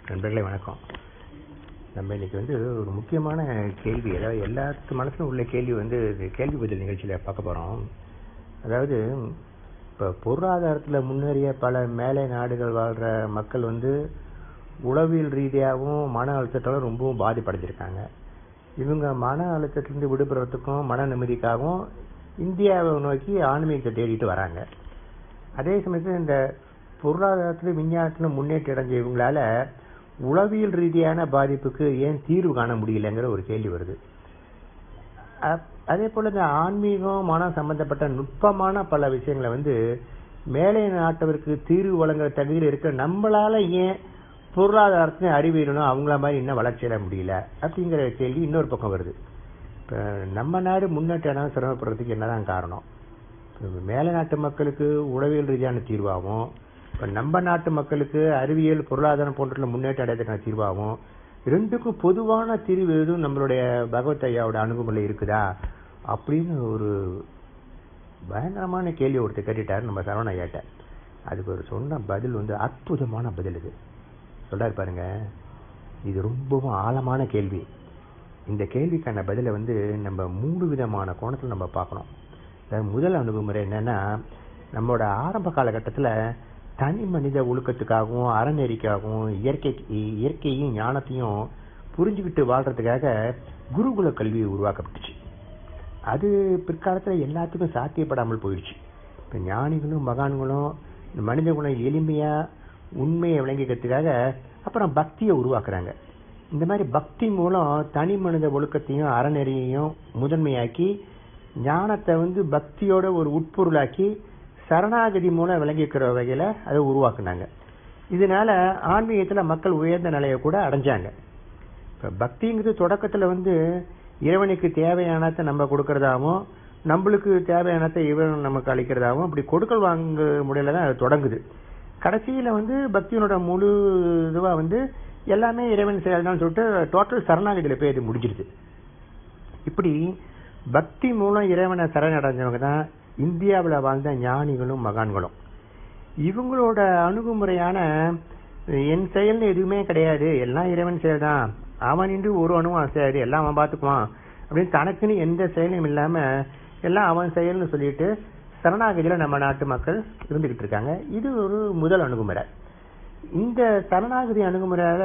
நண்பர்களே வணக்கம் நம்ம இன்னைக்கு வந்து ஒரு முக்கியமான கேள்வி அதாவது எல்லாத்து மனசுல உள்ள கேள்வி வந்து இது கேள்வி பதில் நிகழ்ச்சியில பார்க்க போறோம் அதாவது இப்ப பொருளாதாரத்துல முன்னேறிய பல மேலை நாடுகள் வாழ்ற மக்கள் வந்து உளவியல் ரீதியாகவும் மன அழுத்தத்தால ரொம்பவும் பாதிப்படைஞ்சிருக்காங்க இவங்க மன அழுத்தத்திலிருந்து விடுபடுறதுக்கும் மன நிம்மதிக்காகவும் இந்தியாவை நோக்கி ஆன்மீகத்தை தேடிட்டு வராங்க அதே சமயத்தில் இந்த பொருளாதாரத்துல விஞ்ஞானத்துல முன்னேற்றம் அடைஞ்ச இவங்களால உளவியல் ரீதியான பாதிப்புக்கு ஏன் தீர்வு காண முடியலங்கிற ஒரு கேள்வி வருது அப்- அதே போல இந்த ஆன்மீகம் மனம் சம்பந்தப்பட்ட நுட்பமான பல விஷயங்களை வந்து மேலை நாட்டவருக்கு தீர்வு வழங்குற தகுதியில் இருக்க நம்மளால ஏன் பொருளாதாரத்திலும் அறிவியலும் அவங்கள மாதிரி இன்னும் வளர்ச்சியிட முடியல அப்படிங்கிற கேள்வி இன்னொரு பக்கம் வருது இப்ப நம்ம நாடு முன்னேற்றம் சிரமப்படுறதுக்கு என்னதான் காரணம் இப்ப மேலை நாட்டு மக்களுக்கு உளவியல் ரீதியான தீர்வாகும் இப்ப நம்ம நாட்டு மக்களுக்கு அறிவியல் பொருளாதாரம் போன்ற முன்னேற்றம் அடையதுக்கான தீர்வாகும் ரெண்டுக்கும் பொதுவான தீர்வு எதுவும் நம்மளுடைய பகவத் ஐயாவோட அணுகுமுறை இருக்குதா அப்படின்னு ஒரு பயங்கரமான கேள்வி ஒருத்தர் கேட்டுட்டாரு நம்ம சரவண ஐயாட்ட அதுக்கு ஒரு சொன்ன பதில் வந்து அற்புதமான பதில் இது சொல்றாரு பாருங்க இது ரொம்பவும் ஆழமான கேள்வி இந்த கேள்விக்கான பதிலை வந்து நம்ம மூணு விதமான கோணத்துல நம்ம பார்க்கணும் அதாவது முதல் அணுகுமுறை என்னன்னா நம்மளோட ஆரம்ப காலகட்டத்துல தனி மனித ஒழுக்கத்துக்காகவும் அறநெறிக்காகவும் இயற்கை இயற்கையும் ஞானத்தையும் புரிஞ்சுக்கிட்டு வாழ்றதுக்காக குருகுல கல்வி உருவாக்கப்பட்டுச்சு அது பிற்காலத்துல எல்லாத்துக்கும் சாத்தியப்படாமல் போயிடுச்சு இப்ப ஞானிகளும் மகான்களும் இந்த மனித குணம் எளிமையா உண்மையை விளங்கிக்கிறதுக்காக அப்புறம் பக்தியை உருவாக்குறாங்க இந்த மாதிரி பக்தி மூலம் தனி மனித ஒழுக்கத்தையும் அறநெறியையும் முதன்மையாக்கி ஞானத்தை வந்து பக்தியோட ஒரு உட்பொருளாக்கி சரணாகதி மூலம் விளங்கிக்கிற வகையில அதை உருவாக்குனாங்க இதனால ஆன்மீகத்துல மக்கள் உயர்ந்த நிலையை கூட அடைஞ்சாங்க இப்ப பக்திங்கிறது தொடக்கத்துல வந்து இறைவனுக்கு தேவையானதை நம்ம கொடுக்கறதாவும் நம்மளுக்கு தேவையானதை இறைவன் நமக்கு அளிக்கிறதாவும் அப்படி கொடுக்கல் வாங்க முறையில தான் அது தொடங்குது கடைசியில வந்து பக்தியினோட முழு இதுவா வந்து எல்லாமே இறைவன் செயல்தான் சொல்லிட்டு டோட்டல் சரணாகதியில போய் அது முடிஞ்சிருது இப்படி பக்தி மூலம் இறைவனை சரணடைஞ்சவங்க தான் இந்தியாவில் வாழ்ந்த ஞானிகளும் மகான்களும் இவங்களோட அணுகுமுறையான என் செயல்னு எதுவுமே கிடையாது எல்லாம் இறைவன் செயல் தான் அவன் இன்று ஒரு அணுவும் அசையாது எல்லாம் அவன் பார்த்துக்குவான் அப்படின்னு தனக்குன்னு எந்த செயலும் இல்லாம எல்லாம் அவன் செயல்னு சொல்லிட்டு சரணாகதியில நம்ம நாட்டு மக்கள் இருந்துகிட்டு இருக்காங்க இது ஒரு முதல் அணுகுமுறை இந்த சரணாகதி அணுகுமுறையால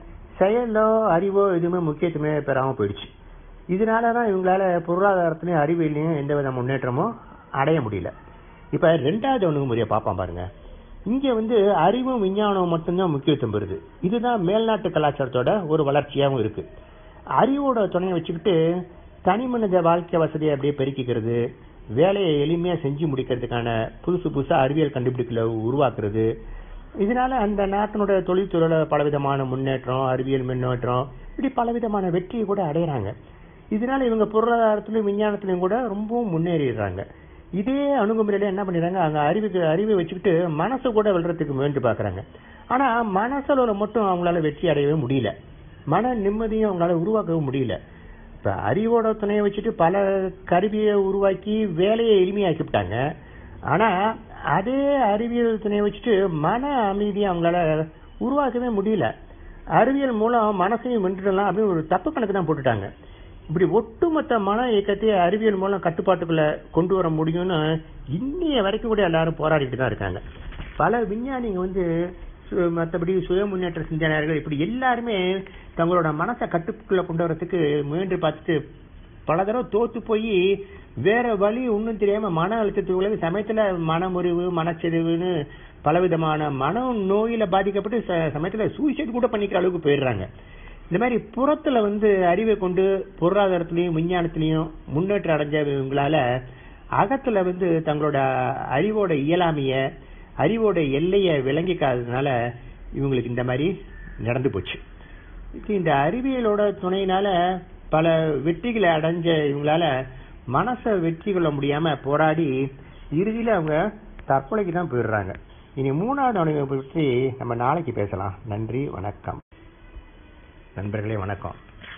செயலோ அறிவோ எதுவுமே முக்கியத்துவமே பெறாம போயிடுச்சு இதனாலதான் இவங்களால பொருளாதாரத்திலையும் அறிவியலையும் எந்த வித முன்னேற்றமும் அடைய முடியல இப்ப ரெண்டாவது அணுகுமுறையை பார்ப்போம் பாருங்க இங்க வந்து அறிவும் விஞ்ஞானமும் மட்டும்தான் முக்கியத்துவம் பெறுது இதுதான் மேல்நாட்டு கலாச்சாரத்தோட ஒரு வளர்ச்சியாவும் இருக்கு அறிவோட துணையை வச்சுக்கிட்டு தனி மனித வாழ்க்கை வசதியை அப்படியே பெருக்கிக்கிறது வேலையை எளிமையா செஞ்சு முடிக்கிறதுக்கான புதுசு புதுசா அறிவியல் கண்டுபிடிப்புகளை உருவாக்குறது இதனால அந்த நாட்டினுடைய தொழில்துறையில பலவிதமான முன்னேற்றம் அறிவியல் முன்னேற்றம் இப்படி பலவிதமான வெற்றியை கூட அடையறாங்க இதனால இவங்க பொருளாதாரத்திலும் விஞ்ஞானத்திலும் கூட ரொம்பவும் முன்னேறிடுறாங்க இதே அணுகுமுறையில என்ன பண்ணிடுறாங்க அங்க அறிவுக்கு அறிவை வச்சுக்கிட்டு மனசை கூட வெல்றதுக்கு முயன்று பாக்குறாங்க ஆனா மனசுல மட்டும் அவங்களால வெற்றி அடையவே முடியல மன நிம்மதியும் அவங்களால உருவாக்கவும் முடியல இப்ப அறிவோட துணையை வச்சுட்டு பல கருவியை உருவாக்கி வேலையை எளிமையாக்கிவிட்டாங்க ஆனா அதே அறிவியல் துணையை வச்சுட்டு மன அமைதியை அவங்களால உருவாக்கவே முடியல அறிவியல் மூலம் மனசையும் வென்றுடலாம் அப்படின்னு ஒரு தப்பு கணக்கு தான் போட்டுட்டாங்க இப்படி ஒட்டுமொத்த மன இயக்கத்தை அறிவியல் மூலம் கட்டுப்பாட்டுக்குள்ள கொண்டு வர முடியும்னு இன்னைய வரைக்கும் கூட எல்லாரும் போராடிட்டு தான் இருக்காங்க பல விஞ்ஞானிங்க வந்து சு- மத்தபடி சுய முன்னேற்ற சிந்தனையாளர்கள் இப்படி எல்லாருமே தங்களோட மனசை கட்டுக்குள்ள கொண்டு வரதுக்கு முயன்று பார்த்துட்டு பல தடவை தோத்து போய் வேற வழி ஒன்றும் தெரியாம மன அழுத்தத்துக்குள்ள சமயத்துல மனமுறிவு மனச்செறிவுன்னு பலவிதமான மன நோயில பாதிக்கப்பட்டு ச- சமயத்துல சூசைட் கூட பண்ணிக்கிற அளவுக்கு போயிடுறாங்க இந்த மாதிரி புறத்துல வந்து அறிவை கொண்டு பொருளாதாரத்திலையும் விஞ்ஞானத்திலையும் முன்னேற்றம் அடைஞ்ச இவங்களால அகத்துல வந்து தங்களோட அறிவோட இயலாமைய அறிவோட எல்லையை விளங்கிக்காததுனால இவங்களுக்கு இந்த மாதிரி நடந்து போச்சு இப்ப இந்த அறிவியலோட துணையினால பல வெற்றிகளை அடைஞ்ச இவங்களால மனசை வெற்றி கொள்ள முடியாம போராடி இறுதியில அவங்க தற்கொலைக்கு தான் போயிடுறாங்க இனி மூணாவது அணுகுமுறை பற்றி நம்ம நாளைக்கு பேசலாம் நன்றி வணக்கம் நண்பர்களே வணக்கம்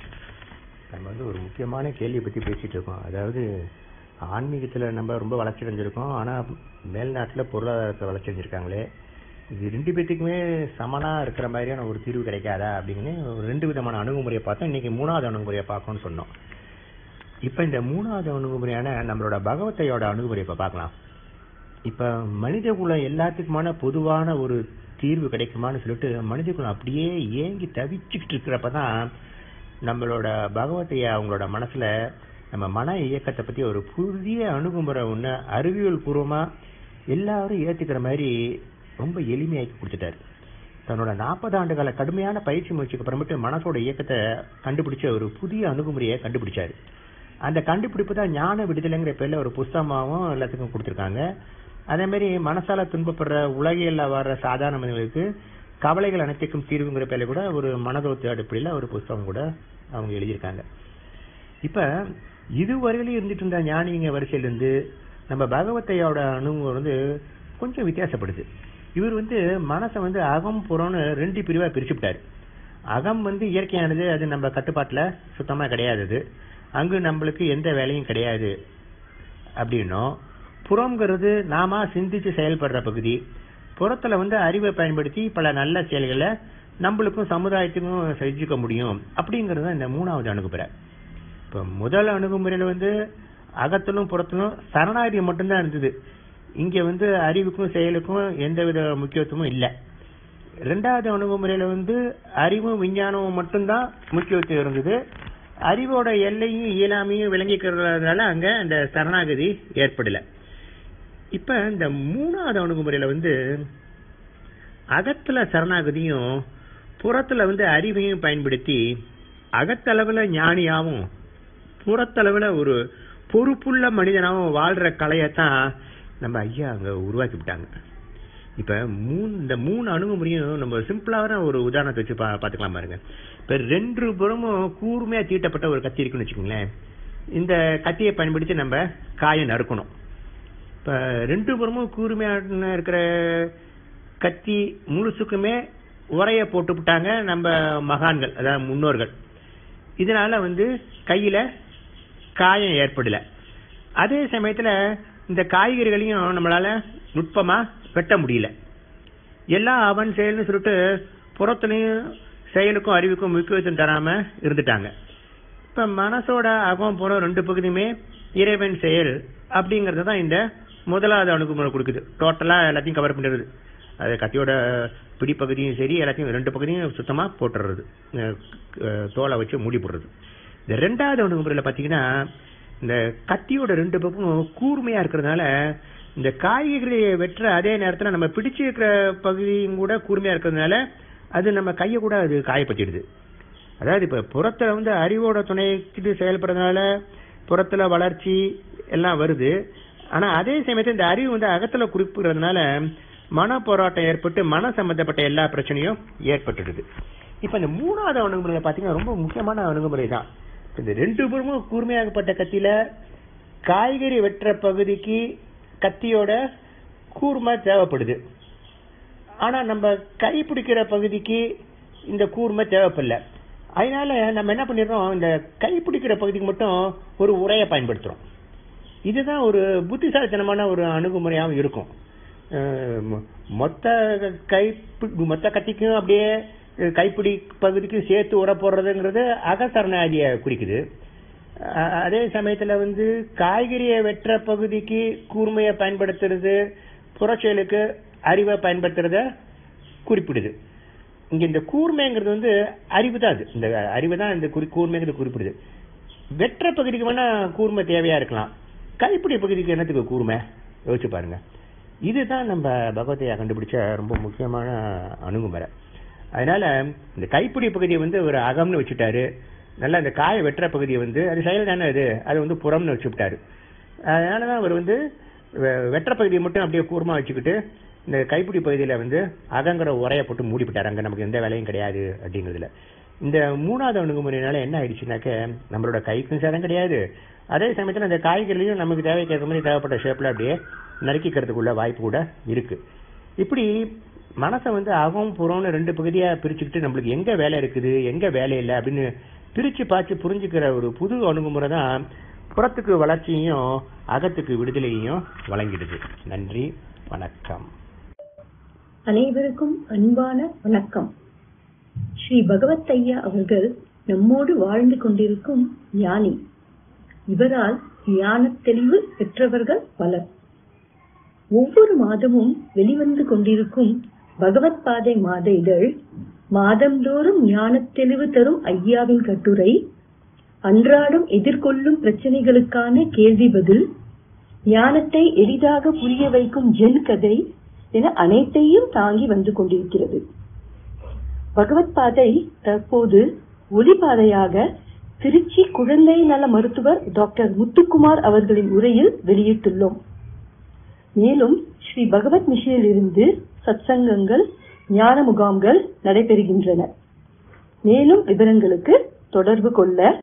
நம்ம வந்து ஒரு முக்கியமான கேள்வியை பத்தி பேசிட்டு இருக்கோம் அதாவது ஆன்மீகத்துல நம்ம ரொம்ப வளர்ச்சி அடைஞ்சிருக்கோம் ஆனா மேல்நாட்டுல பொருளாதாரத்தை வளர்ச்சி அடைஞ்சிருக்காங்களே இது ரெண்டு பேத்துக்குமே சமனா இருக்கிற மாதிரியான ஒரு தீர்வு கிடைக்காதா அப்படின்னு ஒரு ரெண்டு விதமான அணுகுமுறையை பார்த்தோம் இன்னைக்கு மூணாவது அணுகுமுறையை பார்க்கணும்னு சொன்னோம் இப்ப இந்த மூணாவது அணுகுமுறையான நம்மளோட பகவத்தையோட அணுகுமுறை இப்ப பார்க்கலாம் இப்ப மனித குலம் எல்லாத்துக்குமான பொதுவான ஒரு தீர்வு கிடைக்குமான்னு சொல்லிட்டு மனித குலம் அப்படியே ஏங்கி தவிச்சுக்கிட்டு இருக்கிறப்பதான் நம்மளோட பகவத்தைய அவங்களோட மனசுல நம்ம மன இயக்கத்தை பத்தி ஒரு புதிய அணுகுமுறை ஒண்ணு அறிவியல் பூர்வமா எல்லாரும் ஏத்துக்கிற மாதிரி ரொம்ப எளிமையாக்கி கொடுத்துட்டாரு தன்னோட நாற்பது ஆண்டு கால கடுமையான பயிற்சி முயற்சிக்கு அப்புறமேட்டு மனசோட இயக்கத்தை கண்டுபிடிச்ச ஒரு புதிய அணுகுமுறையை கண்டுபிடிச்சாரு அந்த கண்டுபிடிப்பு தான் ஞான விடுதலைங்கிற பேர்ல ஒரு புஸ்தகமாவும் எல்லாத்துக்கும் கொடுத்திருக்காங்க அதே மாதிரி மனசால துன்பப்படுற உலகியல்ல வர்ற சாதாரண மனிதர்களுக்கு கவலைகள் அனைத்துக்கும் தீர்வுங்கிற பேர்ல கூட ஒரு மனதோத்து அடிப்படையில ஒரு புஸ்தகம் கூட அவங்க எழுதியிருக்காங்க இப்ப இதுவரையிலும் இருந்துட்டு இருந்த ஞானிங்க வரிசையில இருந்து நம்ம பகவத்தையோட அணுகுமுறை வந்து கொஞ்சம் வித்தியாசப்படுது இவர் வந்து மனசை வந்து அகம் புறம்னு ரெண்டு பிரிவா பிரிச்சுட்டாரு அகம் வந்து இயற்கையானது அது நம்ம கட்டுப்பாட்டுல சுத்தமா கிடையாது அங்கு நம்மளுக்கு எந்த வேலையும் கிடையாது அப்படின்னும் புறம்ங்கிறது நாம சிந்திச்சு செயல்படுற பகுதி புறத்துல வந்து அறிவை பயன்படுத்தி பல நல்ல செயல்களை நம்மளுக்கும் சமுதாயத்துக்கும் செஞ்சுக்க முடியும் அப்படிங்கிறது தான் இந்த மூணாவது அணுகுமுறை இப்ப முதல் அணுகுமுறையில வந்து அகத்திலும் புறத்திலும் சரணாகதி மட்டும்தான் இருந்தது இங்க வந்து அறிவுக்கும் செயலுக்கும் எந்தவித முக்கியத்துவமும் இல்லை ரெண்டாவது அணுகுமுறையில வந்து அறிவும் விஞ்ஞானமும் மட்டும்தான் முக்கியத்துவம் இருந்தது அறிவோட எல்லையும் இயலாமையும் விளங்கிக்கிறதுனால அங்க அந்த சரணாகதி ஏற்படல இப்ப இந்த மூணாவது அணுகுமுறையில வந்து அகத்துல சரணாகதியும் புறத்துல வந்து அறிவையும் பயன்படுத்தி அகத்தளவுல ஞானியாவும் புறத்தளவுல ஒரு பொறுப்புள்ள மனிதனாவும் வாழ்ற கலையத்தான் நம்ம ஐயா அங்க உருவாக்கி விட்டாங்க இப்ப மூணு இந்த மூணு அணுகுமுறையும் நம்ம சிம்பிளான ஒரு உதாரணத்தை வச்சு பா பாத்துக்கலாம் பாருங்க இப்ப ரெண்டு புறமும் கூர்மையா தீட்டப்பட்ட ஒரு கத்தி இருக்குன்னு வச்சுக்கோங்களேன் இந்த கத்தியை பயன்படுத்தி நம்ம காயை நறுக்கணும் இப்ப ரெண்டு புறமும் கூர்மையா இருக்கிற கத்தி முழுசுக்குமே உரைய போட்டு விட்டாங்க நம்ம மகான்கள் அதாவது முன்னோர்கள் இதனால வந்து கையில காயம் ஏற்படல அதே சமயத்துல இந்த காய்கறிகளையும் நம்மளால நுட்பமா வெட்ட முடியல எல்லாம் அவன் செயல்னு சொல்லிட்டு புறத்துலயும் செயலுக்கும் அறிவுக்கும் முக்கியத்துவம் தராம இருந்துட்டாங்க இப்ப மனசோட அகம் புறம் ரெண்டு பகுதியுமே இறைவன் செயல் அப்படிங்கறது தான் இந்த முதலாவது அணுகுமுறை கொடுக்குது டோட்டலா எல்லாத்தையும் கவர் பண்ணிடுது அது கத்தியோட பிடிப்பகுதியும் சரி எல்லாத்தையும் ரெண்டு பகுதியும் சுத்தமா போட்டுறது தோலை வச்சு மூடி போடுறது இந்த ரெண்டாவது அணுகுமுறையில பாத்தீங்கன்னா இந்த கத்தியோட ரெண்டு பக்கமும் கூர்மையா இருக்கிறதுனால இந்த காய்கறியை வெட்டுற அதே நேரத்துல நம்ம பிடிச்சு இருக்கிற பகுதியும் கூட கூர்மையா இருக்கிறதுனால அது நம்ம கையை கூட அது காயப்படுத்திடுது அதாவது இப்ப புறத்துல வந்து அறிவோட துணைக்கு செயல்படுறதுனால புறத்துல வளர்ச்சி எல்லாம் வருது ஆனா அதே சமயத்துல இந்த அறிவு வந்து அகத்துல குறிப்பிடுறதுனால மன போராட்டம் ஏற்பட்டு மன சம்பந்தப்பட்ட எல்லா பிரச்சனையும் ஏற்பட்டுடுது இப்ப இந்த மூணாவது அணுகுமுறையில பாத்தீங்கன்னா ரொம்ப முக்கியமான அணுகுமுறை தான் இந்த ரெண்டு புறமும் கூர்மையாகப்பட்ட கத்தியில காய்கறி வெட்டுற பகுதிக்கு கத்தியோட கூர்மை தேவைப்படுது ஆனா நம்ம கை பிடிக்கிற பகுதிக்கு இந்த கூர்மை தேவைப்படல அதனால நம்ம என்ன பண்ணிடுறோம் இந்த கை பிடிக்கிற பகுதிக்கு மட்டும் ஒரு உரையை பயன்படுத்துறோம் இதுதான் ஒரு புத்திசாலித்தனமான ஒரு அணுகுமுறையாகவும் இருக்கும் மொத்த கை மொத்த கத்திக்கும் அப்படியே கைப்பிடி பகுதிக்கு சேர்த்து உர போடுறதுங்கிறது அகசரணாதிய குறிக்குது அதே சமயத்துல வந்து காய்கறியை வெட்டுற பகுதிக்கு கூர்மையை பயன்படுத்துறது புறச்செயலுக்கு அறிவை பயன்படுத்துறத குறிப்பிடுது இங்க இந்த கூர்மைங்கிறது வந்து அறிவு தான் அது இந்த அறிவு தான் இந்த கூர்மைங்கிறது குறிப்பிடுது வெற்ற பகுதிக்கு வேணா கூர்மை தேவையா இருக்கலாம் கைப்பிடி பகுதிக்கு என்னத்துக்கு கூர்மை யோசிச்சு பாருங்க இதுதான் நம்ம பகவத்தையா கண்டுபிடிச்ச ரொம்ப முக்கியமான அணுகுமுறை அதனால இந்த கைப்பிடி பகுதியை வந்து ஒரு அகம்னு வச்சுட்டாரு நல்லா இந்த காய வெட்டுற பகுதியை வந்து அது செயல் தானே அது அது வந்து புறம்னு வச்சுவிட்டாரு அதனாலதான் அவர் வந்து வெற்ற பகுதியை மட்டும் அப்படியே கூர்மா வச்சுக்கிட்டு இந்த கைப்பிடி பகுதியில வந்து அகங்கிற உரைய போட்டு மூடிவிட்டாரு அங்க நமக்கு எந்த வேலையும் கிடையாது அப்படிங்கிறதுல இந்த மூணாவது அணுகுமுறையினால என்ன ஆயிடுச்சுனாக்க நம்மளோட கைக்கும் சேதம் கிடையாது அதே சமயத்துல அந்த காய்கறிலையும் நமக்கு தேவைக்கேற்ற மாதிரி தேவைப்பட்ட ஷேப்ல அப்படியே நறுக்கிக்கிறதுக்குள்ள வாய்ப்பு கூட இருக்கு இப்படி மனசை வந்து அகம் புறம்னு ரெண்டு பகுதியா பிரிச்சுக்கிட்டு நம்மளுக்கு எங்க வேலை இருக்குது எங்க வேலை இல்லை அப்படின்னு பிரிச்சு பார்த்து புரிஞ்சுக்கிற ஒரு புது அணுகுமுறை தான் புறத்துக்கு வளர்ச்சியையும் அகத்துக்கு விடுதலையையும் வழங்கிடுது நன்றி வணக்கம் அனைவருக்கும் அன்பான வணக்கம் ஸ்ரீ பகவத் ஐயா அவர்கள் நம்மோடு வாழ்ந்து கொண்டிருக்கும் ஞானி இவரால் ஞானத் தெளிவு பெற்றவர்கள் பலர் ஒவ்வொரு மாதமும் வெளிவந்து கொண்டிருக்கும் பகவத் பாதை மாத இதழ் மாதந்தோறும் ஞானத் தெளிவு தரும் ஐயாவின் கட்டுரை அன்றாடம் எதிர்கொள்ளும் பிரச்சனைகளுக்கான கேள்வி பதில் ஞானத்தை எளிதாக புரிய வைக்கும் ஜென் கதை என அனைத்தையும் தாங்கி வந்து கொண்டிருக்கிறது பகவத் பாதை தற்போது ஒளிபாதையாக திருச்சி குழந்தை நல மருத்துவர் டாக்டர் முத்துக்குமார் அவர்களின் உரையில் வெளியிட்டுள்ளோம் மேலும் ஸ்ரீ பகவத் மிஷனில் இருந்து சத்சங்கங்கள் ஞான முகாம்கள் நடைபெறுகின்றன மேலும் விவரங்களுக்கு தொடர்பு கொள்ள